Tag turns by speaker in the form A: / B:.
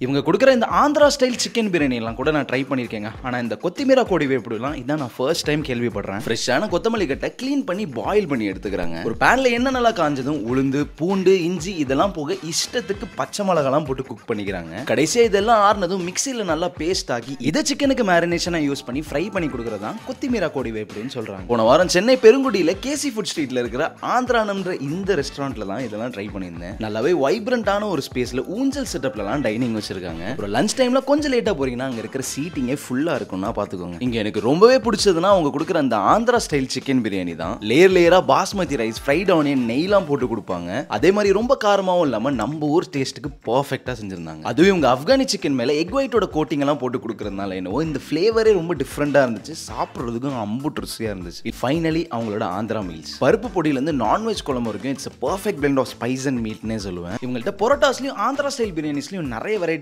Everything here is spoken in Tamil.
A: இவங்க கொடுக்குற இந்த ஆந்திரா ஸ்டைல் சிக்கன் பிரியாணி எல்லாம் கூட நான் ட்ரை பண்ணியிருக்கேங்க ஆனால் இந்த கொத்திமீரா கோடி வேப்பிடலாம் இதான் நான் ஃபர்ஸ்ட் டைம் கேள்விப்படுறேன் ஃப்ரெஷ்ஷான கொத்தமல்லி கட்டை க்ளீன் பண்ணி பாயில் பண்ணி எடுத்துக்கிறாங்க ஒரு பேனில் என்ன நல்லா காஞ்சதும் உளுந்து பூண்டு இஞ்சி இதெல்லாம் போக இஷ்டத்துக்கு பச்சை மிளகாலாம் போட்டு குக் பண்ணிக்கிறாங்க கடைசியாக இதெல்லாம் ஆறுனதும் மிக்சியில் நல்லா பேஸ்ட் ஆக்கி இதை சிக்கனுக்கு மேரினேஷனாக யூஸ் பண்ணி ஃப்ரை பண்ணி கொடுக்குறதா கொத்திமீரா கோடி வேப்பிடுன்னு சொல்கிறாங்க போன வாரம் சென்னை பெருங்குடியில் கேசி ஃபுட் ஸ்ட்ரீட்டில் இருக்கிற ஆந்திரானம்ன்ற இந்த ரெஸ்டாரண்ட்டில் தான் இதெல்லாம் ட்ரை பண்ணியிருந்தேன் நல்லாவே வைப்ரண்டான ஒரு ஸ்பேஸில் ஊஞ்சல் செட்டப்லலாம் டைனிங் வச்சிருக்காங்க அப்புறம் லஞ்ச் டைம்ல கொஞ்சம் லேட்டாக போறீங்கன்னா அங்கே இருக்கிற சீட்டிங்கே ஃபுல்லாக இருக்கும்னா பார்த்துக்கோங்க இங்கே எனக்கு ரொம்பவே பிடிச்சதுன்னா அவங்க கொடுக்குற அந்த ஆந்திரா ஸ்டைல் சிக்கன் பிரியாணி தான் லேயர் லேயராக பாஸ்மதி ரைஸ் ஃப்ரைட் ஆனியன் நெய்லாம் போட்டு கொடுப்பாங்க அதே மாதிரி ரொம்ப காரமாகவும் இல்லாமல் நம்ம ஊர் டேஸ்ட்டுக்கு பர்ஃபெக்டாக செஞ்சிருந்தாங்க அதுவே இவங்க ஆப்கானி சிக்கன் மேலே எக் ஒயிட்டோட கோட்டிங் எல்லாம் போட்டு கொடுக்குறதுனால என்னவோ இந்த ஃப்ளேவரே ரொம்ப டிஃப்ரெண்டாக இருந்துச்சு சாப்பிட்றதுக்கும் அம்புட்டு ருசியாக இருந்துச்சு இது ஃபைனலி அவங்களோட ஆந்திரா மீல்ஸ் பருப்பு பொடியிலேருந்து நான்வெஜ் குழம்பு வரைக்கும் it's perfect blend of spice and மீட்னே சொல்லுவேன் இவங்கள்ட்ட பொரோட்டாஸ்லையும் ஆந்திரா ஸ்டைல் பிரியாணிஸ்லையும் நிறைய வெரைட்டி